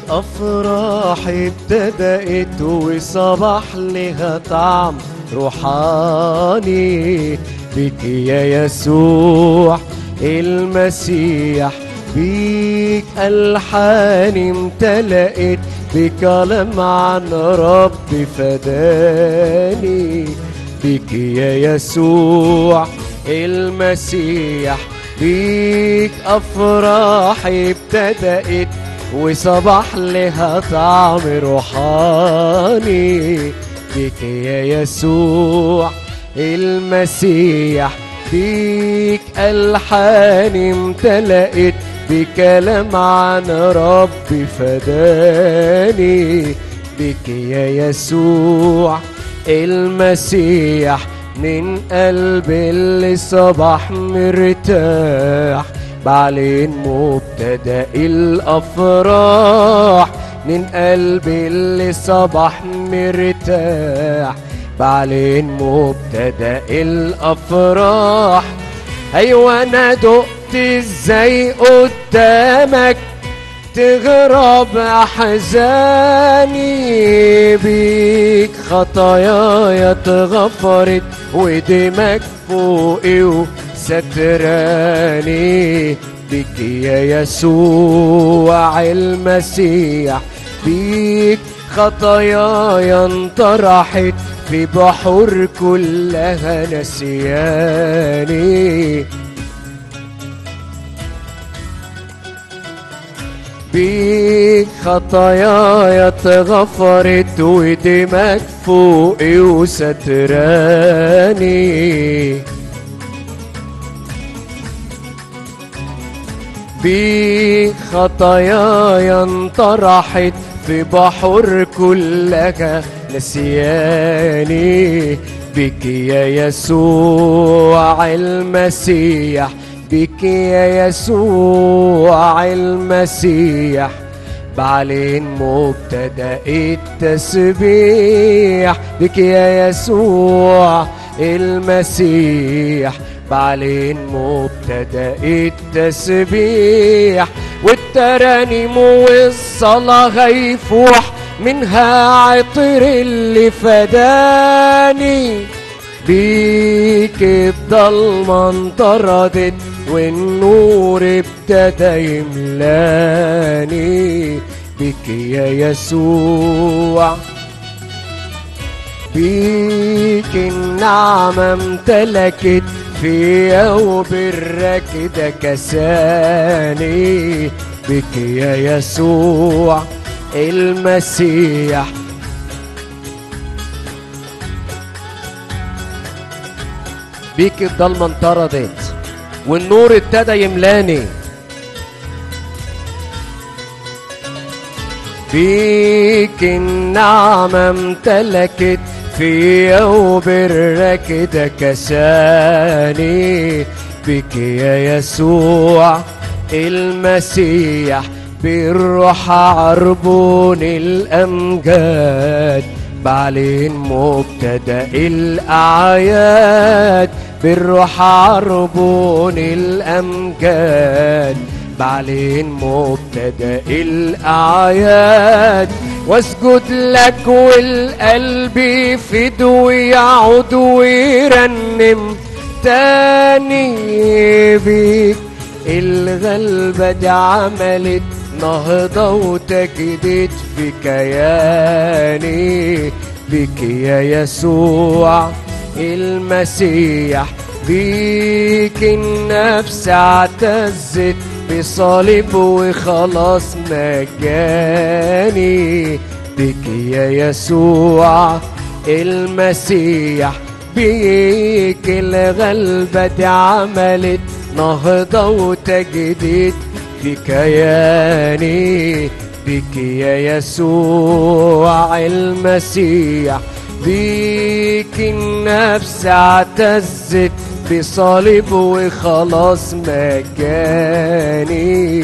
الأفراح ابتدأت وصبح لها طعم روحاني بك يا يسوع المسيح بيك ألحان امتلأت بكلام عن رب فداني بك يا يسوع المسيح بيك أفراح ابتدأت وصبح لها طعم روحاني بك يا يسوع المسيح بيك ألحان امتلأت بكلام عن ربي فداني بك يا يسوع المسيح من قلبي اللي صباح مرتاح بعلن مبتدأ الأفراح من قلبي اللي صباح مرتاح بعلن مبتدأ الأفراح أيوة أنا دقت إزاي قدامك تغرب أحزاني بيك خطاياي اتغفرت ودمك فوقي وستراني بك يا يسوع المسيح بيك خطاياي انطرحت في بحور كلها نسياني بيك خطاياي اتغفرت ودمك فوقي وستراني بيك خطاياي انطرحت في بحر كلها نسياني بك يا يسوع المسيح بك يا يسوع المسيح بعلن مبتدأ التسبيح بك يا يسوع المسيح بعلن مبتدأ التسبيح والترانيم والصلاة هيفوح منها عطر اللي فداني بيك الضلمة انطردت والنور ابتدى يملاني بك يا يسوع بيك النعمة امتلكت فيا وبرك ده كساني بك يا يسوع المسيح بيك الضلمة انطردت والنور ابتدى يملاني بيك النعمة امتلكت فيا وبرك ده كساني بك يا يسوع المسيح بالروح عربون الأمجاد بعلن مبتدأ الأعياد بالروح عربون الأمجاد بعلن مبتدأ الأعياد واسجد لك والقلب يفد ويعود ويرنم تاني بيك الغلبة دي عملت نهضة وتجديد في كياني بك يا يسوع المسيح بيك النفس اعتزت بصليب وخلاص مجاني بك يا يسوع المسيح بيك الغلبة دي عملت نهضة وتجديد في كياني بك يا يسوع المسيح بيك النفس اعتزت بصليب وخلاص مجاني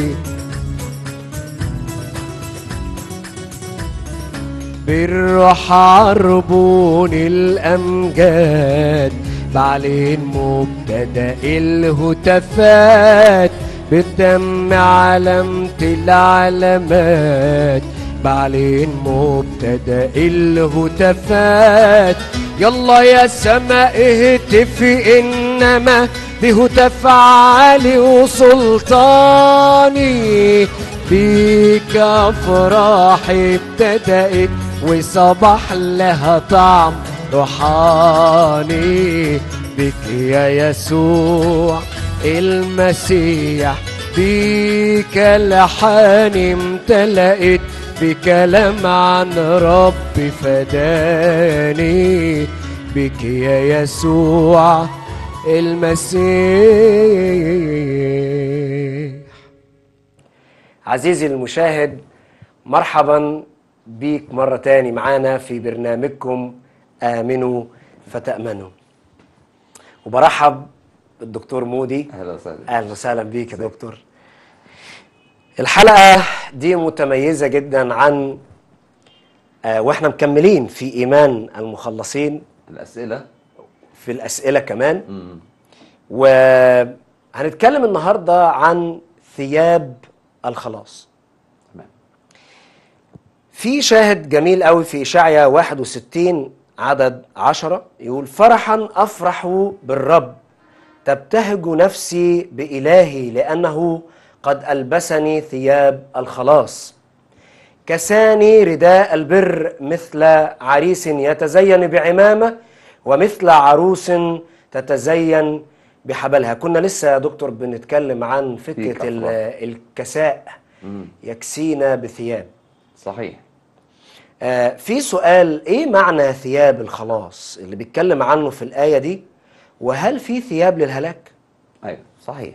بالروح عربون الأمجاد بعلن مبتدأ الهتافات بالدم علامة العلامات بعلن مبتدأ الهتافات يلا يا سما اهتفي انما بهتاف عالي وسلطاني بيك افراحي ابتدأت وصباح لها طعم روحاني بك يا يسوع المسيح بيك لحاني امتلأت بكلام عن ربي فداني بك يا يسوع المسيح عزيزي المشاهد مرحبا بيك مرة تاني معانا في برنامجكم آمنوا فتأمنوا وبرحب بالدكتور مودي اهلا وسهلا اهلا وسهلا بيك يا دكتور الحلقه دي متميزه جدا عن آه، واحنا مكملين في ايمان المخلصين الاسئله في الاسئله كمان مم. وهنتكلم النهارده عن ثياب الخلاص تمام في شاهد جميل قوي في إشعيا 61 عدد عشرة يقول فرحا أفرح بالرب تبتهج نفسي بإلهي لأنه قد ألبسني ثياب الخلاص كساني رداء البر مثل عريس يتزين بعمامة ومثل عروس تتزين بحبلها كنا لسه يا دكتور بنتكلم عن فيك فكرة ال- أفراح. الكساء مم. يكسينا بثياب صحيح آه، في سؤال ايه معنى ثياب الخلاص اللي بيتكلم عنه في الآية دي وهل في ثياب للهلاك ايوه صحيح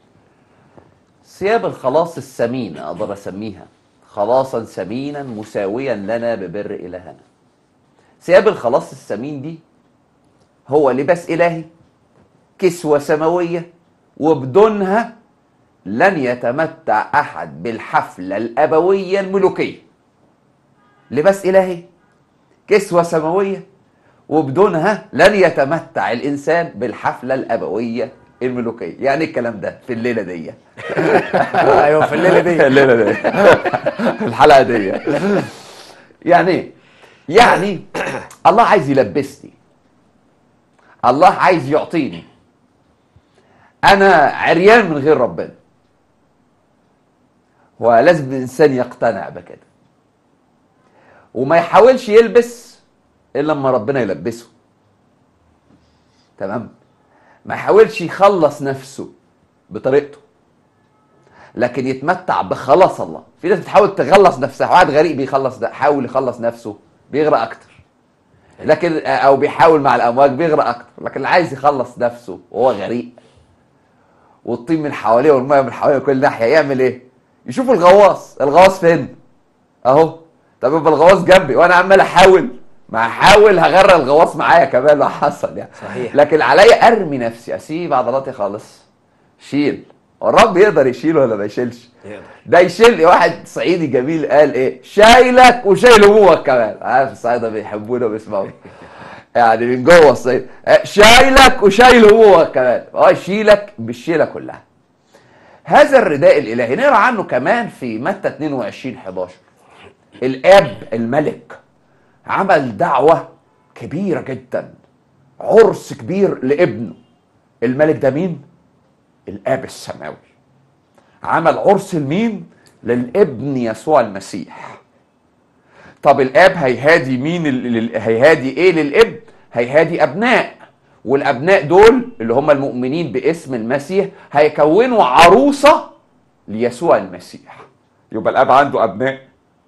ثياب الخلاص الثمين اقدر اسميها خلاصا ثمينا مساويا لنا ببر الهنا ثياب الخلاص الثمين دي هو لباس الهي كسوه سماويه وبدونها لن يتمتع احد بالحفله الابويه الملوكيه لباس الهي كسوه سماويه وبدونها لن يتمتع الانسان بالحفله الابويه الملوكيه يعني إيه الكلام ده في الليله دي ايوه في الليلة دي الليله دي الحلقه دي يعني ايه يعني الله عايز يلبسني الله عايز يعطيني انا عريان من غير ربنا ولازم الانسان يقتنع بكده وما يحاولش يلبس الا لما ربنا يلبسه تمام ما يحاولش يخلص نفسه بطريقته لكن يتمتع بخلاص الله في ناس بتحاول تخلص نفسها واحد غريق بيخلص ده حاول يخلص نفسه بيغرق اكتر لكن او بيحاول مع الامواج بيغرق اكتر لكن اللي عايز يخلص نفسه وهو غريق والطين من حواليه والميه من حواليه كل ناحيه يعمل ايه يشوف الغواص الغواص فين اهو طب يبقى الغواص جنبي وانا عمال احاول ما احاول هغرق الغواص معايا كمان لو حصل يعني صحيح. لكن عليا ارمي نفسي اسيب عضلاتي خالص شيل الرب يقدر يشيل ولا ما يشيلش يقدر. ده يشيل واحد صعيدي جميل قال ايه شايلك وشايل همومك كمان عارف الصعيدة بيحبونا وبيسمعوا يعني من جوه الصعيد آه، شايلك وشايل همومك كمان اه يشيلك بالشيله كلها هذا الرداء الالهي نقرا عنه كمان في متى 22 11 الاب الملك عمل دعوه كبيره جدا عرس كبير لابنه الملك ده مين الاب السماوي عمل عرس لمين للابن يسوع المسيح طب الاب هيهادي مين ال- ال- هيهادي ايه للابن هيهادي ابناء والابناء دول اللي هم المؤمنين باسم المسيح هيكونوا عروسه ليسوع المسيح يبقى الاب عنده ابناء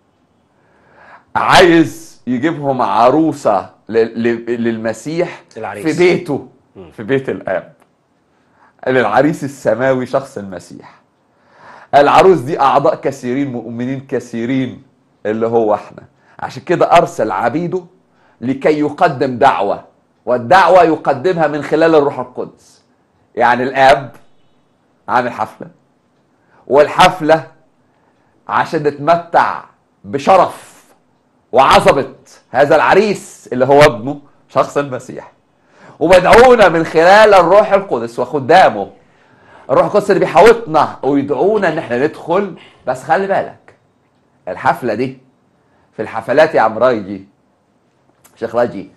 عايز يجيبهم عروسه ل- ل- للمسيح العريس. في بيته في بيت الاب للعريس السماوي شخص المسيح العروس دي اعضاء كثيرين مؤمنين كثيرين اللي هو احنا عشان كده ارسل عبيده لكي يقدم دعوه والدعوه يقدمها من خلال الروح القدس يعني الاب عامل حفله والحفله عشان نتمتع بشرف وعظمه هذا العريس اللي هو ابنه شخص المسيح ومدعونا من خلال الروح القدس وخدامه الروح القدس اللي بيحاوطنا ويدعونا ان احنا ندخل بس خلي بالك الحفله دي في الحفلات يا عم راجي شيخ راجي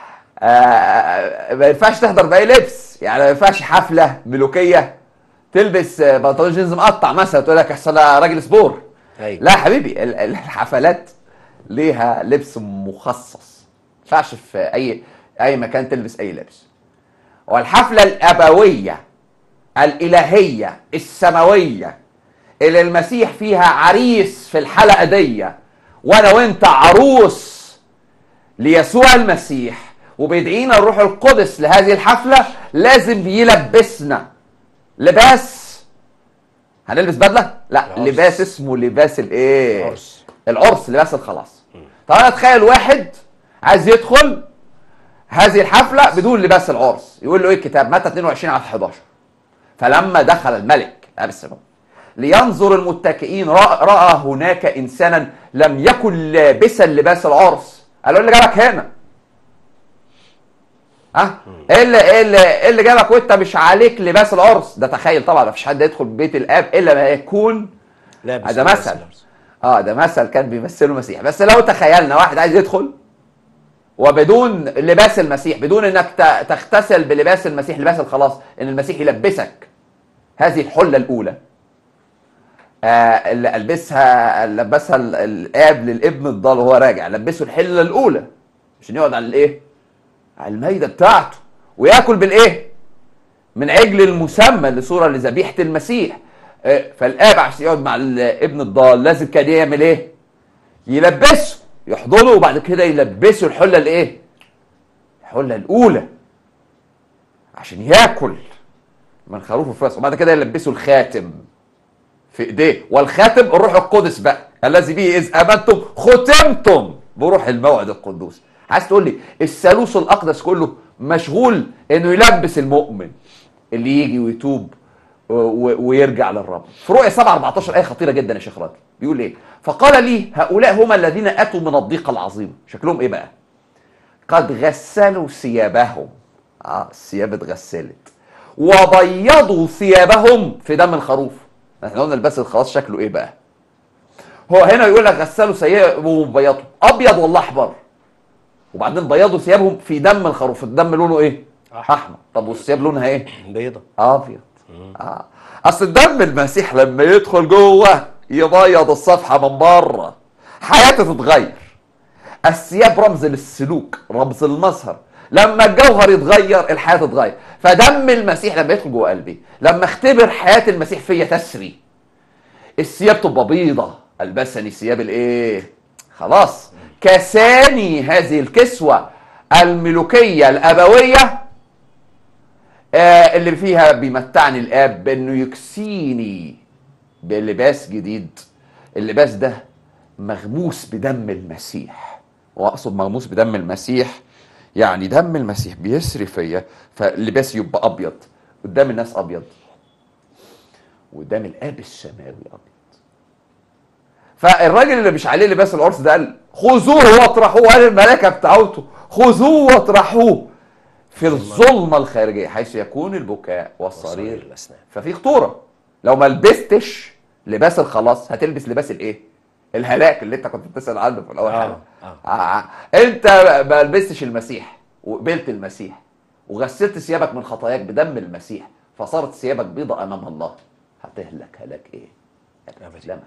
آه ما ينفعش تحضر باي لبس يعني ما ينفعش حفله ملوكيه تلبس آه، بنطلون جينز مقطع مثلا تقول لك احسن أنا راجل سبور أيوة. لا يا حبيبي ال- ال- الحفلات ليها لبس مخصص ما ينفعش في اي اي مكان تلبس اي لبس والحفله الابويه الالهيه السماويه اللي المسيح فيها عريس في الحلقه دي وانا وانت عروس ليسوع المسيح وبيدعينا الروح القدس لهذه الحفله لازم يلبسنا لباس هنلبس بدله لا العرس. لباس اسمه لباس الايه العرس. العرس لباس الخلاص طب انا اتخيل واحد عايز يدخل هذه الحفله بدون لباس العرس يقول له ايه الكتاب متى 22 على 11 فلما دخل الملك لابس السماء لينظر المتكئين رأى, راى هناك انسانا لم يكن لابسا لباس العرس قال له إيه اللي جابك هنا ها ايه اللي ايه اللي ايه اللي جابك وانت مش عليك لباس العرس ده تخيل طبعا مفيش حد يدخل بيت الاب الا ما يكون لابس ده لباس مثل العرس. اه ده مثل كان بيمثله المسيح بس لو تخيلنا واحد عايز يدخل وبدون لباس المسيح بدون انك ت- تغتسل بلباس المسيح لباس الخلاص ان المسيح يلبسك هذه الحله الاولى آه اللي البسها لبسها ال- الاب للابن الضال وهو راجع لبسه الحله الاولى عشان يقعد على الايه على المائده بتاعته وياكل بالايه من عجل المسمى لصوره لذبيحه المسيح آه، فالاب عشان يقعد مع الابن الضال لازم كان يعمل ايه يلبسه يحضنه وبعد كده يلبسه الحله الايه الحله الاولى عشان ياكل من خروف في راسه وبعد كده يلبسه الخاتم في ايديه والخاتم الروح القدس بقى الذي به اذ امنتم ختمتم بروح الموعد القدوس عايز تقول لي الثالوث الاقدس كله مشغول انه يلبس المؤمن اللي يجي ويتوب و- و- ويرجع للرب في رؤيا 7 14 ايه خطيره جدا يا شيخ راجل بيقول ايه فقال لي هؤلاء هم الذين اتوا من الضيق العظيم شكلهم ايه بقى قد غسلوا ثيابهم اه الثياب اتغسلت وبيضوا ثيابهم في دم الخروف احنا قلنا البس الخلاص شكله ايه بقى هو هنا يقول لك غسلوا ثيابهم وبيضوا ابيض ولا احمر وبعدين بيضوا ثيابهم في دم الخروف الدم لونه ايه أحمر. احمر طب والثياب لونها ايه بيضة ابيض اه اصل دم المسيح لما يدخل جوه يبيض الصفحه من بره حياته تتغير الثياب رمز للسلوك رمز المظهر لما الجوهر يتغير الحياه تتغير فدم المسيح لما يدخل جوه قلبي لما اختبر حياه المسيح فيا تسري الثياب تبقى بيضه البسني ثياب الايه خلاص كساني هذه الكسوه الملوكيه الابويه آه اللي فيها بيمتعني الاب بانه يكسيني بلباس جديد اللباس ده مغموس بدم المسيح واقصد مغموس بدم المسيح يعني دم المسيح بيسري فيا فاللباس يبقى ابيض قدام الناس ابيض وقدام الاب السماوي ابيض فالراجل اللي مش عليه لباس العرس ده قال خذوه واطرحوه قال الملائكه بتاعته خذوه واطرحوه في الظلمه الخارجيه حيث يكون البكاء وصرير والصرير الأسنان ففي خطوره لو ما لبستش لباس الخلاص هتلبس لباس الايه الهلاك اللي انت كنت بتسال عنه في الاول آه، حاجه آه. آه. انت ما لبستش المسيح وقبلت المسيح وغسلت ثيابك من خطاياك بدم المسيح فصارت ثيابك بيضة امام الله هتهلك هلاك ايه أبدي. لما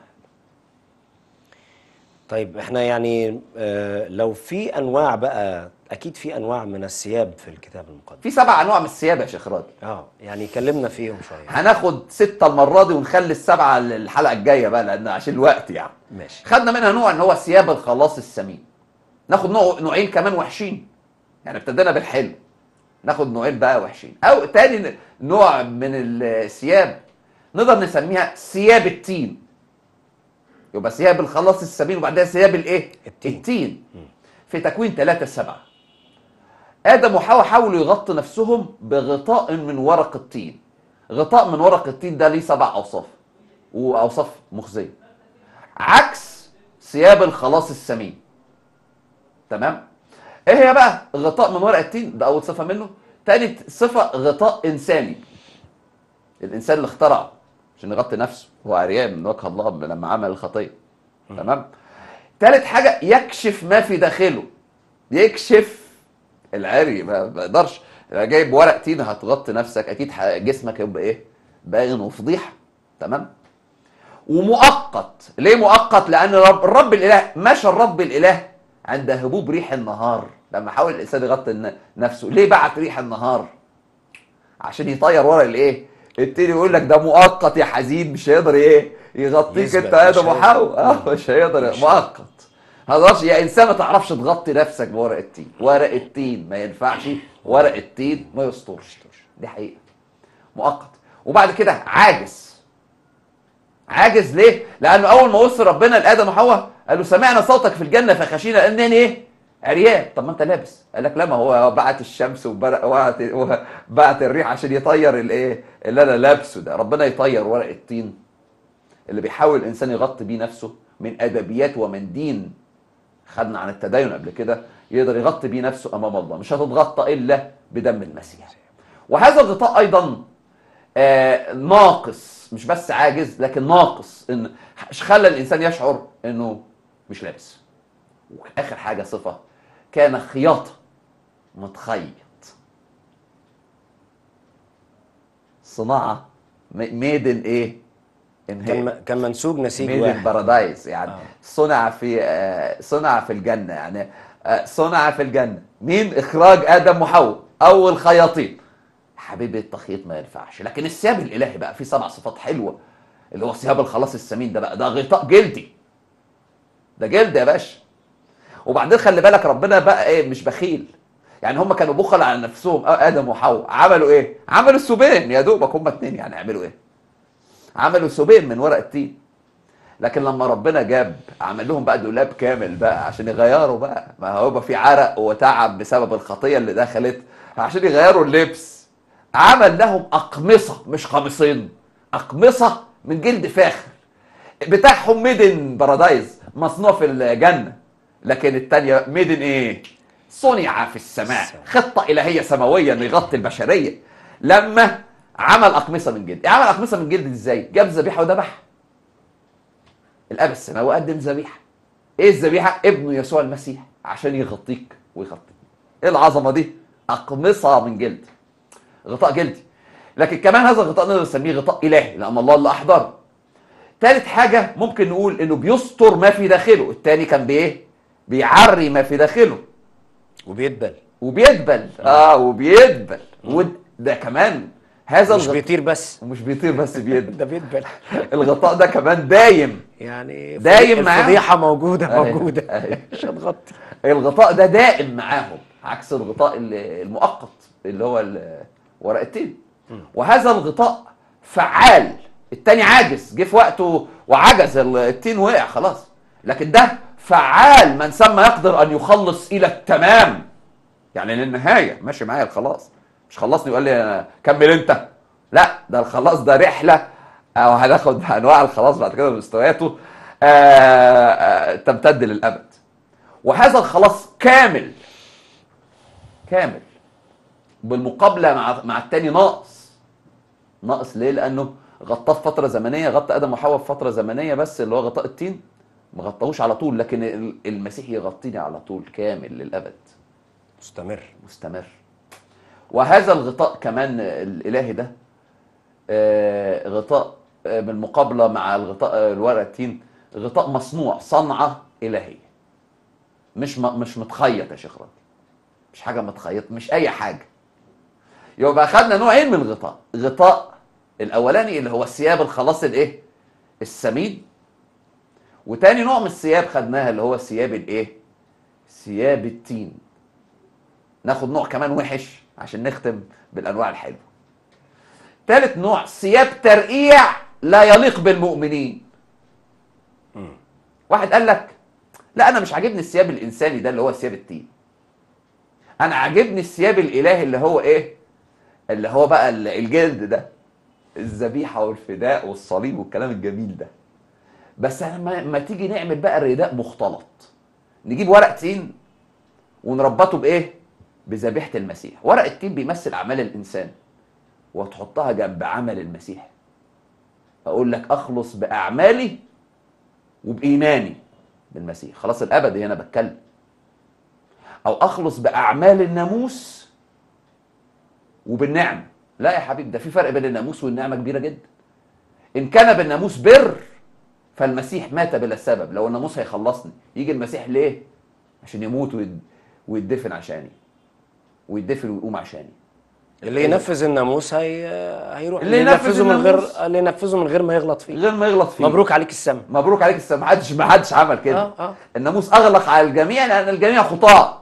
طيب احنا يعني آه لو في انواع بقى اكيد في انواع من الثياب في الكتاب المقدس في سبع انواع من الثياب يا شيخ راجل اه يعني كلمنا فيهم شويه هناخد ستة المرة دي ونخلي السبعة للحلقة الجاية بقى لأن عشان الوقت يعني ماشي خدنا منها نوع ان هو ثياب الخلاص السمين ناخد نوع نوعين كمان وحشين يعني ابتدينا بالحلو ناخد نوعين بقى وحشين او تاني نوع من الثياب نقدر نسميها ثياب التين يبقى ثياب الخلاص السمين وبعدها ثياب الايه التين. التين في تكوين 3 7 ادم وحواء حاولوا يغطوا نفسهم بغطاء من ورق التين غطاء من ورق التين ده ليه سبع اوصاف واوصاف مخزيه عكس ثياب الخلاص السمين تمام ايه هي بقى غطاء من ورق التين ده اول صفه منه تاني صفه غطاء انساني الانسان اللي اخترعه عشان يغطي نفسه هو عريان من وجه الله لما عمل الخطيه تمام تالت حاجه يكشف ما في داخله يكشف العري ما ما يقدرش يبقى جايب ورق تين هتغطي نفسك اكيد ح- جسمك يبقى ايه باين وفضيحه تمام ومؤقت ليه مؤقت لان رب الرب الاله مشى الرب الاله عند هبوب ريح النهار لما حاول الانسان يغطي الن- نفسه ليه بعت ريح النهار عشان يطير ورق الايه التاني يقول لك ده مؤقت يا حزين مش هيقدر ايه يغطيك يثبت، انت يا مش ادم هيقدر. وحواء اه مش هيقدر مش مؤقت ما تقدرش يا انسان ما تعرفش تغطي نفسك بورق التين ورق التين ما ينفعش ورق التين ما يسترش دي حقيقه مؤقت وبعد كده عاجز عاجز ليه لانه اول ما وصل ربنا لادم وحواء قال له سمعنا صوتك في الجنه فخشينا انني ايه عريان طب ما انت لابس قال لك لا ما هو بعت الشمس وبرق- وبعت وبعت الريح عشان يطير الايه اللي انا لابسه ده ربنا يطير ورق الطين اللي بيحاول الانسان يغطي بيه نفسه من ادبيات ومن دين خدنا عن التدين قبل كده يقدر يغطي بيه نفسه امام الله مش هتتغطى الا بدم المسيح وهذا الغطاء ايضا آه ناقص مش بس عاجز لكن ناقص ان خلى الانسان يشعر انه مش لابس واخر حاجه صفه كان خياطه متخيط صناعه ميدن ايه ان كان م- كان منسوج نسيج ميد ان واحد بارادايس يعني آه. صنع في آه، صنع في الجنه يعني آه، صنع في الجنه مين اخراج ادم وحواء اول خياطين حبيبي التخييط ما ينفعش لكن الثياب الالهي بقى فيه سبع صفات حلوه اللي هو ثياب الخلاص السمين ده بقى ده غطاء جلدي ده جلد يا باشا وبعدين خلي بالك ربنا بقى ايه مش بخيل يعني هم كانوا بخل على نفسهم آه، ادم وحواء عملوا ايه عملوا سوبين يا دوبك هم اتنين يعني عملوا ايه عملوا سوبين من ورق التين لكن لما ربنا جاب عمل لهم بقى دولاب كامل بقى عشان يغيروا بقى ما هو يبقى في عرق وتعب بسبب الخطيه اللي دخلت عشان يغيروا اللبس عمل لهم اقمصه مش قميصين اقمصه من جلد فاخر بتاعهم ميدن بارادايز مصنوع في الجنه لكن التانية ميدن ايه صنع في السماء خطه الهيه سماويه انه يغطي البشريه لما عمل اقمصه من جلد عمل اقمصه من جلد ازاي جاب ذبيحه وذبحها الاب السماوي قدم ذبيحه ايه الذبيحه ابنه يسوع المسيح عشان يغطيك ويغطيك ايه العظمه دي اقمصه من جلد غطاء جلدي لكن كمان هذا الغطاء نقدر نسميه غطاء الهي لان الله اللي احضره تالت حاجه ممكن نقول انه بيستر ما في داخله التاني كان بايه بيعري ما في داخله وبيدبل وبيدبل اه وبيدبل وده كمان هذا مش الغطاء بيطير بس ومش بيطير بس بيدبل ده بيدبل الغطاء ده كمان دايم يعني دايم معاه. الفضيحه موجوده أيوة، موجوده أيوة. مش هتغطي الغطاء ده دائم معاهم عكس الغطاء ال- المؤقت اللي هو ال- ورق التين وهذا الغطاء فعال التاني عاجز جه في وقته وعجز ال- التين وقع خلاص لكن ده فعال من ثم يقدر ان يخلص الى التمام يعني للنهايه ماشي معايا الخلاص مش خلصني وقال لي أنا كمل انت لا ده الخلاص ده رحله او هناخد انواع الخلاص بعد كده مستوياته آه، آه، تمتد للابد وهذا الخلاص كامل كامل بالمقابله مع مع التاني ناقص ناقص ليه لانه غطاه في فتره زمنيه غطى ادم وحواء في فتره زمنيه بس اللي هو غطاء التين ما غطاهوش على طول لكن ال- المسيح يغطيني على طول كامل للابد مستمر مستمر وهذا الغطاء كمان الالهي ده آه، غطاء آه، بالمقابله مع الغطاء آه، الورق التين غطاء مصنوع صنعه الهيه مش م- مش متخيط يا شيخ راجل مش حاجه متخيط مش اي حاجه يبقى خدنا نوعين من الغطاء غطاء الاولاني اللي هو الثياب الخلاص الايه السمين وتاني نوع من الثياب خدناها اللي هو ثياب الايه ثياب التين ناخد نوع كمان وحش عشان نختم بالانواع الحلوه تالت نوع ثياب ترقيع لا يليق بالمؤمنين واحد قال لك لا انا مش عاجبني الثياب الانساني ده اللي هو ثياب التين انا عاجبني الثياب الالهي اللي هو ايه اللي هو بقى ال- الجلد ده الذبيحه والفداء والصليب والكلام الجميل ده بس لما ما تيجي نعمل بقى الرداء مختلط نجيب ورق تين ونربطه بايه بذبيحه المسيح ورق التين بيمثل اعمال الانسان وتحطها جنب عمل المسيح اقول لك اخلص باعمالي وبايماني بالمسيح خلاص الابدي هنا بتكلم او اخلص باعمال الناموس وبالنعمه لا يا حبيبي ده في فرق بين الناموس والنعمه كبيره جدا ان كان بالناموس بر فالمسيح مات بلا سبب لو الناموس هيخلصني يجي المسيح ليه عشان يموت ويد- ويدفن عشاني ويدفن ويقوم عشاني اللي ينفذ الناموس هي... هيروح اللي ينفذ من غير الناموس. اللي ينفذه من غير ما يغلط فيه غير ما يغلط فيه مبروك عليك السما مبروك عليك السلام ما حدش ما حدش عمل كده اه اه الناموس اغلق على الجميع لان الجميع خطاة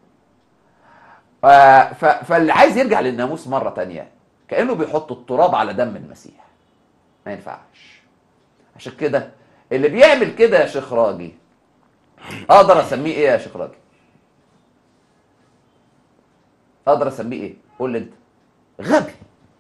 آه، ف- فاللي عايز يرجع للناموس مرة تانية كأنه بيحط التراب على دم المسيح ما ينفعش عشان كده اللي بيعمل كده يا شيخ راجي اقدر اسميه ايه يا شيخ راجي اقدر اسميه ايه قول لي انت غبي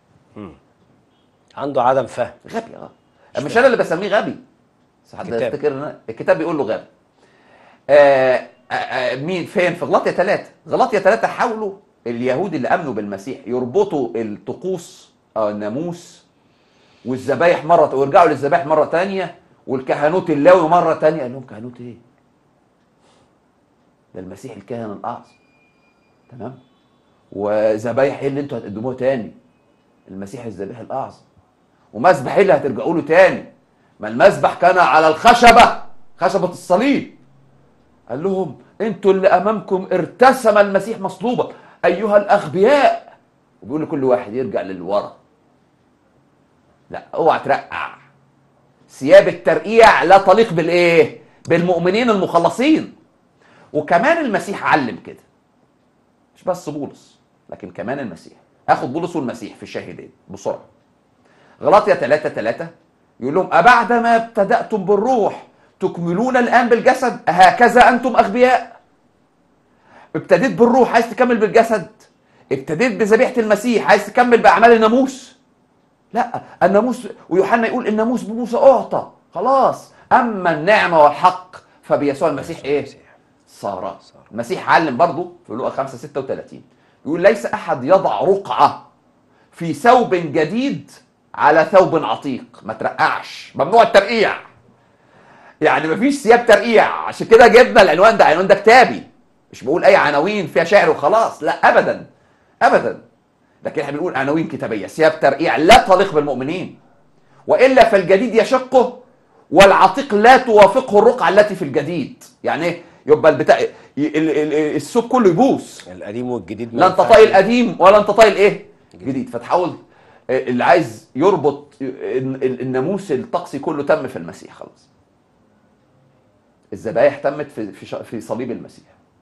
عنده عدم فهم غبي اه مش انا اللي بسميه غبي بس حد الكتاب. يفتكر إن أنا- الكتاب بيقول له غبي آه آه آه مين فين في غلاطيا ثلاثة غلاطيا ثلاثة حاولوا اليهود اللي امنوا بالمسيح يربطوا الطقوس او الناموس والذبايح مره ويرجعوا للذبايح مره تانية والكهنوت اللاوي مره تانية قال لهم كهنوت ايه؟ ده المسيح الكاهن الاعظم تمام؟ وذبايح ايه اللي انتوا هتقدموها تاني؟ المسيح الذبيح الاعظم ومذبح ايه اللي هترجعوا له تاني؟ ما المذبح كان على الخشبه خشبه الصليب قال لهم انتوا اللي امامكم ارتسم المسيح مصلوبا ايها الاغبياء وبيقول لكل واحد يرجع للورا لا اوعى ترقع ثياب الترقيع لا تليق بالايه بالمؤمنين المخلصين وكمان المسيح علم كده مش بس بولس لكن كمان المسيح هاخد بولس والمسيح في الشاهدين بسرعه غلاطيا 3 3 يقول لهم أبعد ما ابتدأتم بالروح تكملون الآن بالجسد هكذا أنتم أغبياء ابتديت بالروح عايز تكمل بالجسد ابتديت بذبيحة المسيح عايز تكمل بأعمال الناموس لا الناموس ويوحنا يقول الناموس بموسى أعطى خلاص أما النعمة والحق فبيسوع المسيح إيه صار المسيح علم برضه في لوقا 5 36 يقول ليس أحد يضع رقعة في ثوب جديد على ثوب عتيق ما ترقعش ممنوع الترقيع يعني مفيش ثياب ترقيع عشان كده جبنا العنوان ده عنوان ده كتابي مش بقول اي عناوين فيها شعر وخلاص لا ابدا ابدا لكن احنا بنقول عناوين كتابيه ثياب ترقيع لا تليق بالمؤمنين والا فالجديد يشقه والعتيق لا توافقه الرقعه التي في الجديد يعني ايه يبقى البتاع ال- ال- ال- الثوب كله يبوظ القديم والجديد ما لا انت ينفعش. طايل قديم ولا انت طايل ايه جديد فتحاول آه، اللي عايز يربط ال- ال- الناموس الطقسي كله تم في المسيح خلاص الذبائح تمت في في ش- في صليب المسيح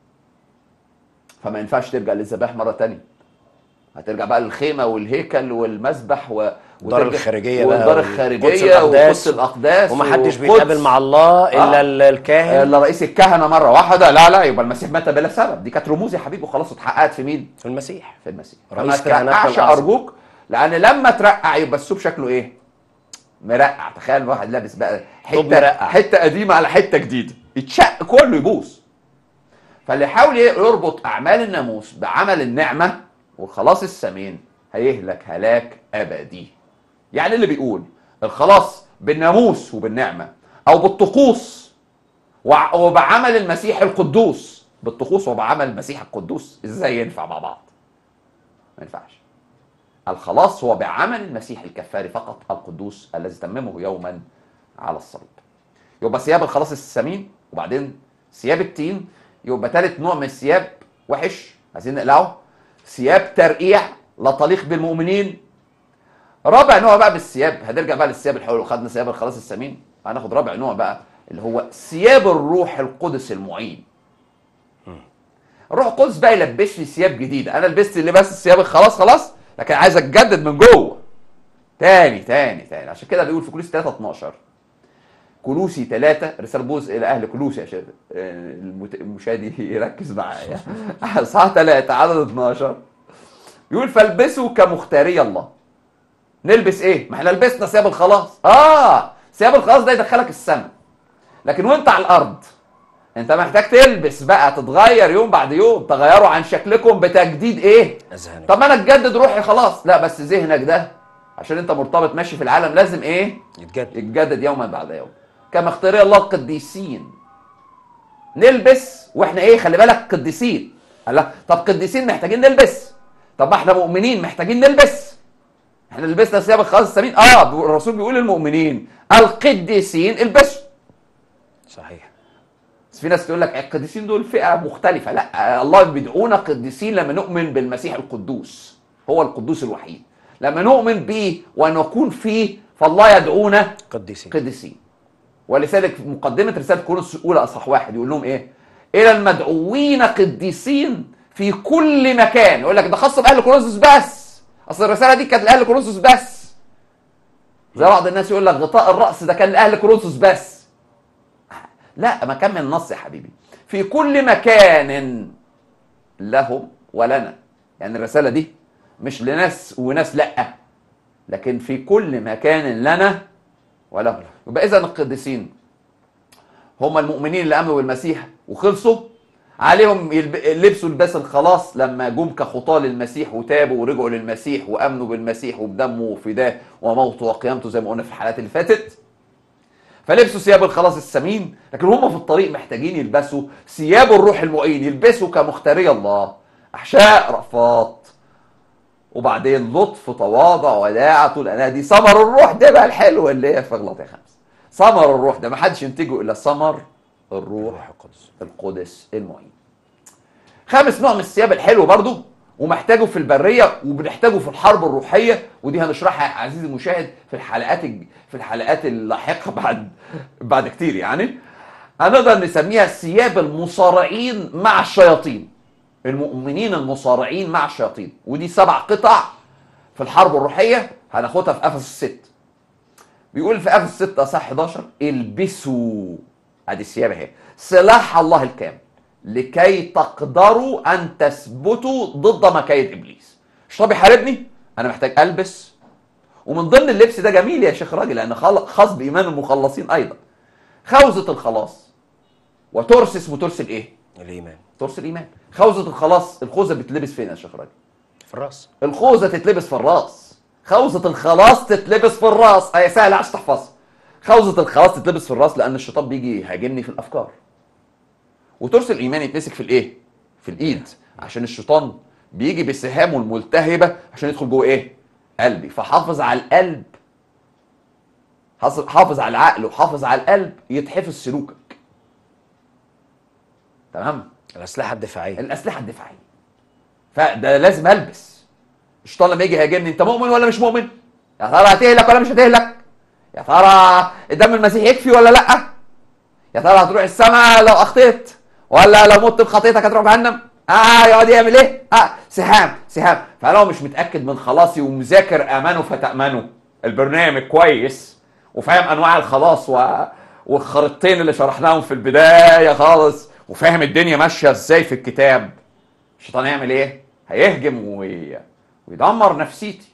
فما ينفعش ترجع للذبائح مره تانية هترجع بقى للخيمه والهيكل والمذبح و الدار وترجع- الخارجية بقى والدار والقدس الخارجيه الأقداس. وقدس الاقداس ومحدش والقدس. بيتقابل مع الله الا آه. ال- الكاهن الا رئيس الكهنه مره واحده لا لا يبقى المسيح مات بلا سبب دي كانت رموز يا حبيبي وخلاص اتحققت في مين؟ في المسيح في المسيح رئيس فما كهنتنا ترقعش الأعظم. ارجوك لان لما ترقع يبقى الثوب شكله ايه مرقع تخيل واحد لابس بقى ثوب حته مرقع. حته قديمه على حته جديده يتشق كله يبوظ فاللي يحاول يربط اعمال الناموس بعمل النعمه والخلاص الثمين هيهلك هلاك ابدي يعني اللي بيقول الخلاص بالناموس وبالنعمه او بالطقوس وع- وبعمل المسيح القدوس بالطقوس وبعمل المسيح القدوس ازاي ينفع مع بعض ما ينفعش الخلاص هو بعمل المسيح الكفاري فقط القدوس الذي تممه يوما على الصليب يبقى ثياب الخلاص السمين وبعدين ثياب التين يبقى ثالث نوع من الثياب وحش عايزين نقلعه ثياب ترقيع لا تليق بالمؤمنين رابع نوع بقى من الثياب هنرجع بقى للثياب الحلو خدنا ثياب الخلاص السمين هناخد رابع نوع بقى اللي هو ثياب الروح القدس المعين الروح القدس بقى يلبس لي ثياب جديده انا لبست لباس الثياب خلاص خلاص لكن عايز اتجدد من جوه تاني تاني تاني عشان كده بيقول في كولوسي 3 12 كولوسي 3 رسالة بوز الى اهل كولوسي يا شباب آه، المت- المشاهد يركز معايا اصحاح 3 عدد 12 يقول فالبسوا كمختاري الله نلبس ايه؟ ما احنا لبسنا ثياب الخلاص اه ثياب الخلاص ده يدخلك السماء لكن وانت على الارض انت محتاج تلبس بقى تتغير يوم بعد يوم تغيروا عن شكلكم بتجديد ايه اذهانك طب ما انا اتجدد روحي خلاص لا بس ذهنك ده عشان انت مرتبط ماشي في العالم لازم ايه يتجدد يتجدد يوما بعد يوم كما اختار الله القديسين نلبس واحنا ايه خلي بالك قديسين قال لا طب قديسين محتاجين نلبس طب ما احنا مؤمنين محتاجين نلبس احنا لبسنا ثياب الخلاص السمين اه الرسول بيقول للمؤمنين القديسين البسوا صحيح بس في ناس تقول لك القديسين دول فئه مختلفه لا الله بيدعونا قديسين لما نؤمن بالمسيح القدوس هو القدوس الوحيد لما نؤمن به ونكون فيه فالله يدعونا قديسين قديسين ولذلك في مقدمه رساله كورنثوس الاولى اصح واحد يقول لهم ايه؟ الى المدعوين قديسين في كل مكان يقول لك ده خاص باهل كورنثوس بس اصل الرساله دي كانت لاهل كورنثوس بس زي بعض الناس يقول لك غطاء الراس ده كان لاهل كورنثوس بس لا ما كمل النص يا حبيبي في كل مكان لهم ولنا يعني الرساله دي مش لناس وناس لا لكن في كل مكان لنا ولهم يبقى اذا القديسين هم المؤمنين اللي امنوا بالمسيح وخلصوا عليهم يلب... لبسوا لباس الخلاص لما جم كخطاه للمسيح وتابوا ورجعوا للمسيح وامنوا بالمسيح وبدمه وفداه وموته وقيامته زي ما قلنا في الحلقات اللي فاتت فلبسوا ثياب الخلاص السمين لكن هم في الطريق محتاجين يلبسوا ثياب الروح المعين يلبسوا كمختاري الله احشاء رأفات وبعدين لطف تواضع وداعة طول أنا دي ثمر الروح ده بقى الحلو اللي هي في غلطية خمسة ثمر الروح ده ما حدش ينتجه إلا ثمر الروح روح القدس القدس المعين خامس نوع من الثياب الحلو برضو ومحتاجه في البريه وبنحتاجه في الحرب الروحيه ودي هنشرحها يا عزيزي المشاهد في الحلقات الج- في الحلقات اللاحقه بعد بعد كتير يعني هنقدر نسميها ثياب المصارعين مع الشياطين المؤمنين المصارعين مع الشياطين ودي سبع قطع في الحرب الروحيه هناخدها في افسس 6 بيقول في افسس 6 اصح 11 البسوا ادي الثياب اهي سلاح الله الكامل لكي تقدروا ان تثبتوا ضد مكايد ابليس الشيطان بيحاربني انا محتاج البس ومن ضمن اللبس ده جميل يا شيخ راجل لان خل- خاص بايمان المخلصين ايضا خوذه الخلاص وترس اسمه ترس الايه؟ الايمان ترس الايمان خوذه الخلاص الخوذه بتلبس فين يا شيخ راجل؟ في الراس الخوذه تتلبس في الراس خوذه الخلاص تتلبس في الراس اي سهل عشان تحفظها خوذه الخلاص تتلبس في الراس لان الشيطان بيجي يهاجمني في الافكار وترس الايمان يتمسك في الايه في الايد عشان الشيطان بيجي بسهامه الملتهبه عشان يدخل جوه ايه قلبي فحافظ على القلب حافظ- حافظ على العقل وحافظ على القلب يتحفظ سلوكك تمام الاسلحه الدفاعيه الاسلحه الدفاعيه فده لازم البس الشيطان لما يجي يهاجمني انت مؤمن ولا مش مؤمن يا ترى هتهلك ولا مش هتهلك يا ترى دم المسيح يكفي ولا لا يا ترى هتروح السماء لو اخطيت ولا لو مت بخطيتك هتروح جهنم اه يقعد يعمل ايه اه سهام سهام فلو مش متاكد من خلاصي ومذاكر امانه فتامنوا البرنامج كويس وفاهم انواع الخلاص و... والخريطتين اللي شرحناهم في البدايه خالص وفاهم الدنيا ماشيه ازاي في الكتاب الشيطان يعمل ايه هيهجم وي... ويدمر نفسيتي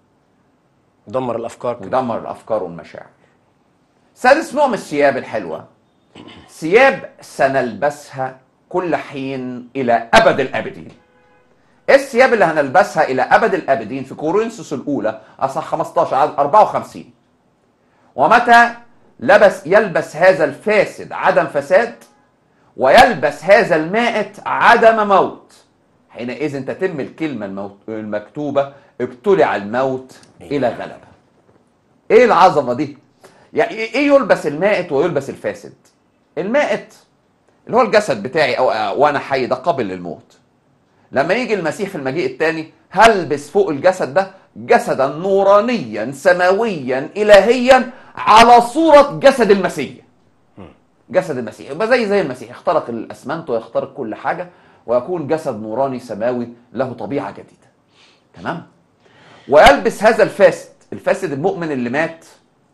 دمر الافكار كده. ودمر الافكار والمشاعر سادس نوع من الثياب الحلوه ثياب سنلبسها كل حين الى ابد الابدين ايه الثياب اللي هنلبسها الى ابد الابدين في كورنثوس الاولى اصح 15 عدد 54 ومتى لبس يلبس هذا الفاسد عدم فساد ويلبس هذا المائت عدم موت حينئذ تتم الكلمة الموت المكتوبة ابتلع الموت إلى غلبة إيه العظمة دي؟ يعني إيه يلبس المائت ويلبس الفاسد؟ المائت اللي هو الجسد بتاعي أو أو وأنا حي ده قابل للموت لما يجي المسيح في المجيء الثاني هلبس فوق الجسد ده جسدا نورانيا سماويا إلهيا على صورة جسد المسيح جسد المسيح يبقى زي زي المسيح يخترق الاسمنت ويخترق كل حاجه ويكون جسد نوراني سماوي له طبيعه جديده تمام ويلبس هذا الفاسد الفاسد المؤمن اللي مات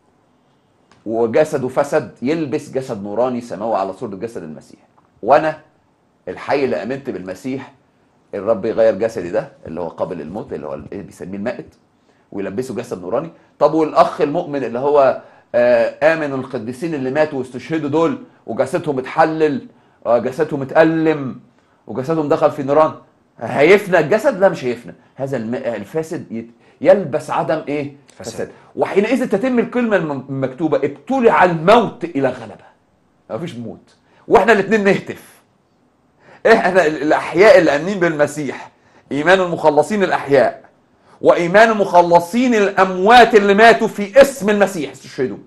وجسده فسد يلبس جسد نوراني سماوي على صورة جسد المسيح وانا الحي اللي امنت بالمسيح الرب يغير جسدي ده اللي هو قابل للموت اللي هو اللي بيسميه المائت ويلبسه جسد نوراني طب والاخ المؤمن اللي هو آه، امن القديسين اللي ماتوا واستشهدوا دول وجسدهم اتحلل آه، جسدهم اتألم وجسدهم دخل في نيران هيفنى الجسد لا مش هيفنى هذا الم- الفاسد يت- يلبس عدم ايه فساد. فساد وحينئذ تتم الكلمه الم- المكتوبه ابتلع الموت الى غلبه مفيش موت واحنا الاثنين نهتف احنا الاحياء اللي امنين بالمسيح ايمان المخلصين الاحياء وايمان المخلصين الاموات اللي ماتوا في اسم المسيح استشهدوا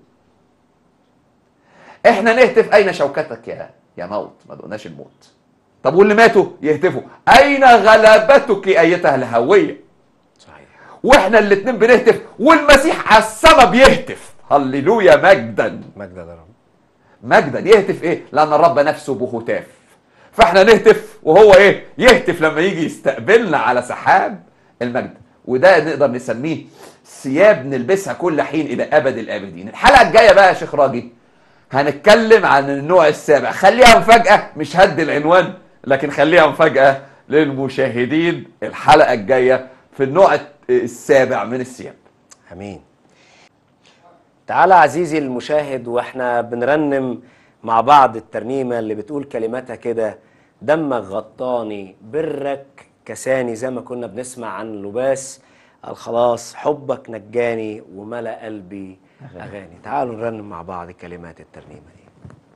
احنا نهتف اين شوكتك يا يا موت ما دقناش الموت طب واللي ماتوا يهتفوا اين غلبتك ايتها الهويه صحيح واحنا الاتنين بنهتف والمسيح على السما بيهتف هللويا مجدا مجد لرب مجدا يهتف ايه لان الرب نفسه بهتاف فاحنا نهتف وهو ايه يهتف لما يجي يستقبلنا على سحاب المجد وده نقدر نسميه ثياب نلبسها كل حين الى ابد الابدين الحلقه الجايه بقى يا شيخ راجي هنتكلم عن النوع السابع خليها مفاجاه مش هد العنوان لكن خليها مفاجاه للمشاهدين الحلقه الجايه في النوع السابع من الثياب امين تعالى عزيزي المشاهد واحنا بنرنم مع بعض الترنيمه اللي بتقول كلماتها كده دمك غطاني برك كساني زي ما كنا بنسمع عن لباس الخلاص حبك نجاني وملأ قلبي اغاني تعالوا نرنم مع بعض كلمات الترنيمه دي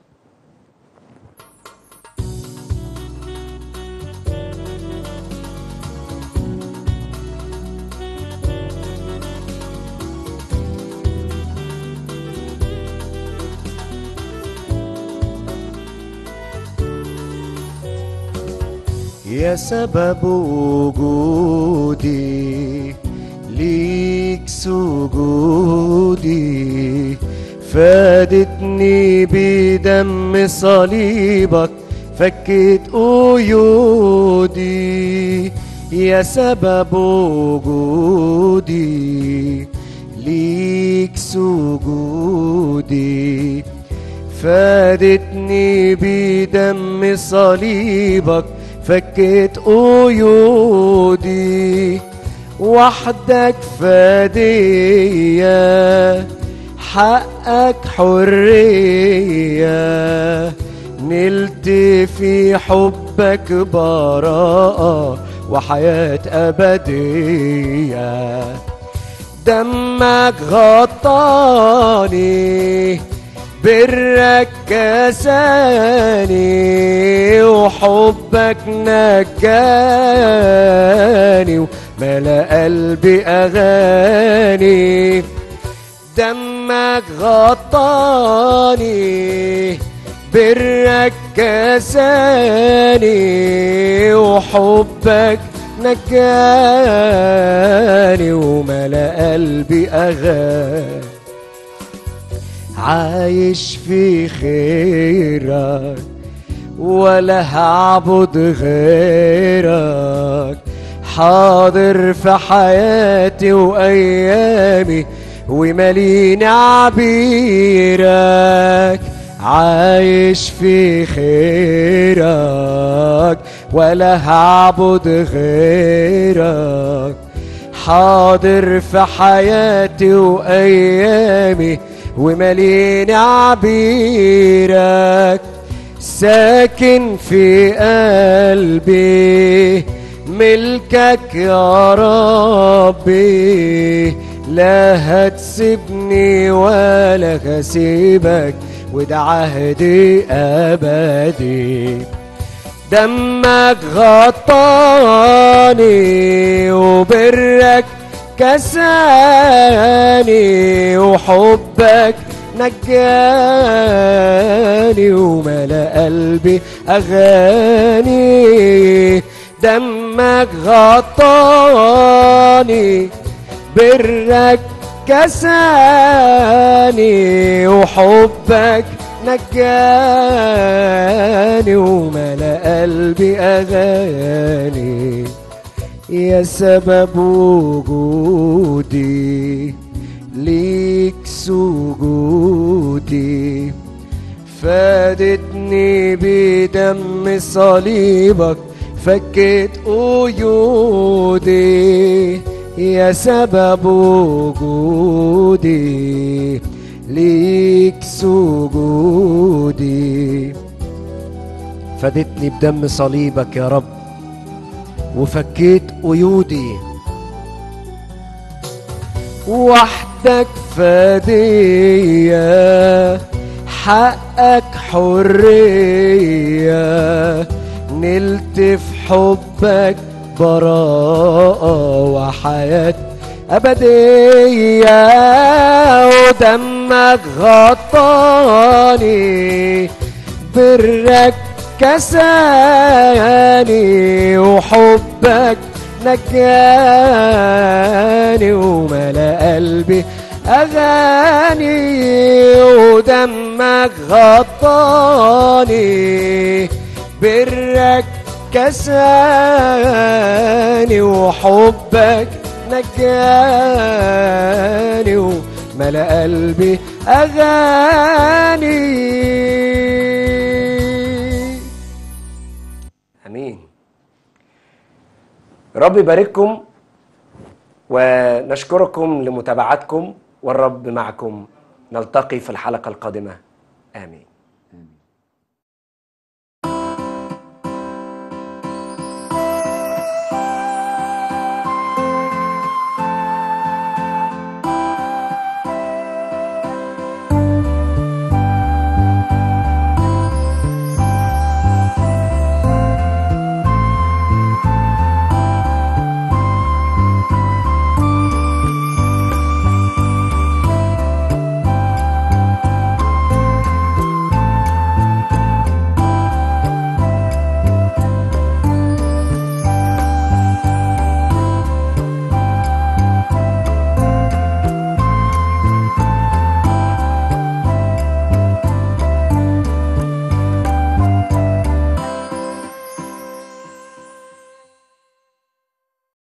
يا سبب وجودي ليك سجودي فادتني بدم صليبك فكت قيودي يا سبب وجودي ليك سجودي فادتني بدم صليبك فكت قيودي وحدك فدية حقك حرية نلت في حبك براءة وحياة أبدية دمك غطاني برك كساني وحبك نجاني وملا قلبي اغاني دمك غطاني برك كساني وحبك نجاني وملا قلبي اغاني عايش في خيرك ولا هعبد غيرك حاضر في حياتي وايامي وماليني عبيرك عايش في خيرك ولا هعبد غيرك حاضر في حياتي وايامي وماليني عبيرك ساكن في قلبي ملكك يا ربي لا هتسيبني ولا هسيبك وده عهدي ابدي دمك غطاني وبرك كساني وحبك نجاني وملا قلبي اغاني دمك غطاني برك كساني وحبك نجاني وملا قلبي اغاني يا سبب وجودي ليك سجودي فادتني بدم صليبك فكت قيودي يا سبب وجودي ليك سجودي فادتني بدم صليبك يا رب وفكيت قيودي وحدك فدية حقك حرية نلت في حبك براءة وحياة أبدية ودمك غطاني برك كساني وحبك نجاني وملا قلبي أغاني ودمك غطاني برك كساني وحبك نجاني وملا قلبي أغاني امين رب يبارككم ونشكركم لمتابعتكم والرب معكم نلتقي في الحلقه القادمه امين